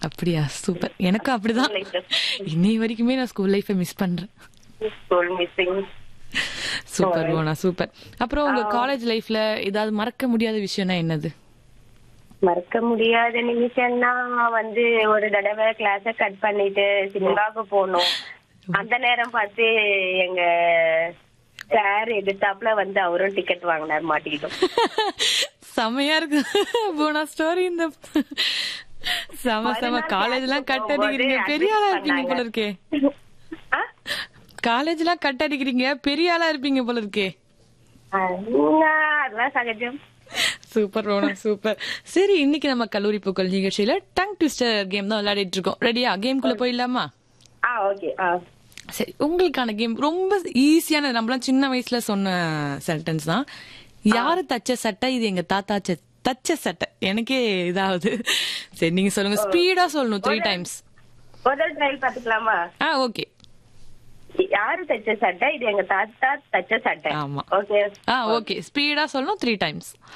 அப்படியா சூப்பர் எனக்கும் அப்படிதான் இன்னை வரைக்குமே நான் ஸ்கூல் லைஃபை மிஸ் பண்றேன் ஸ்கூல் மிஸ்ஸிங் சூப்பர் போனா சூப்பர் அப்புறம் உங்க காலேஜ் லைஃப்ல ஏதாவது மறக்க முடியாத விஷயம்னா என்னது மறக்க முடியாத நிமிஷம்னா வந்து ஒரு தடவை கிளாஸ கட் பண்ணிட்டு சினிமாவுக்கு போனோம் அந்த நேரம் பார்த்து எங்க சார் எதிர்த்தாப்புல வந்து அவரும் டிக்கெட் வாங்கினார் மாட்டிக்கிட்டோம் செமையா இருக்கு போனா ஸ்டோரி இந்த செம செம மறுநாள் காலேஜ் எல்லாம் class கட் அடிக்கிறீங்க போகும்போது பெரிய ஆளா admit இருப்பீங்க போல இருக்கே ஆ? காலேஜ் எல்லாம் கட் அடிக்கிறீங்க பெரிய ஆளா இருப்பீங்க போல இருக்கே அவங்க அதெல்லாம் சகஜம் சூப்பர் ரோனா சூப்பர் சரி இன்னைக்கு நம்ம கல்லூரி பூக்கள் நிகழ்ச்சியில டங் ட்விஸ்டர் கேம் தான் விளையாடிட்டு இருக்கோம் ரெடியா கேம்குள்ள போயிடலாமா ஆ ஓகே ஆ சரி உங்களுக்கான கேம் ரொம்ப ஈஸியான நம்மளாம் சின்ன வயசுல சொன்ன சென்டென்ஸ் தான் யாரு தச்ச சட்டை இது எங்க தாத்தா ச- தச்ச சட்டை எனக்கே இதாவது சரி நீங்க சொல்லுங்க ஸ்பீடா சொல்லணும் த்ரீ டைம்ஸ் முதல் ட்ரையல் பாத்துக்கலாமா ஆ ஓகே யாரு தச்ச சட்டை இது எங்க தாத்தா தச்ச சட்டை ஆமா. ஓகே ஆ ஓகே ஸ்பீடா சொல்லணும் த்ரீ டைம்ஸ்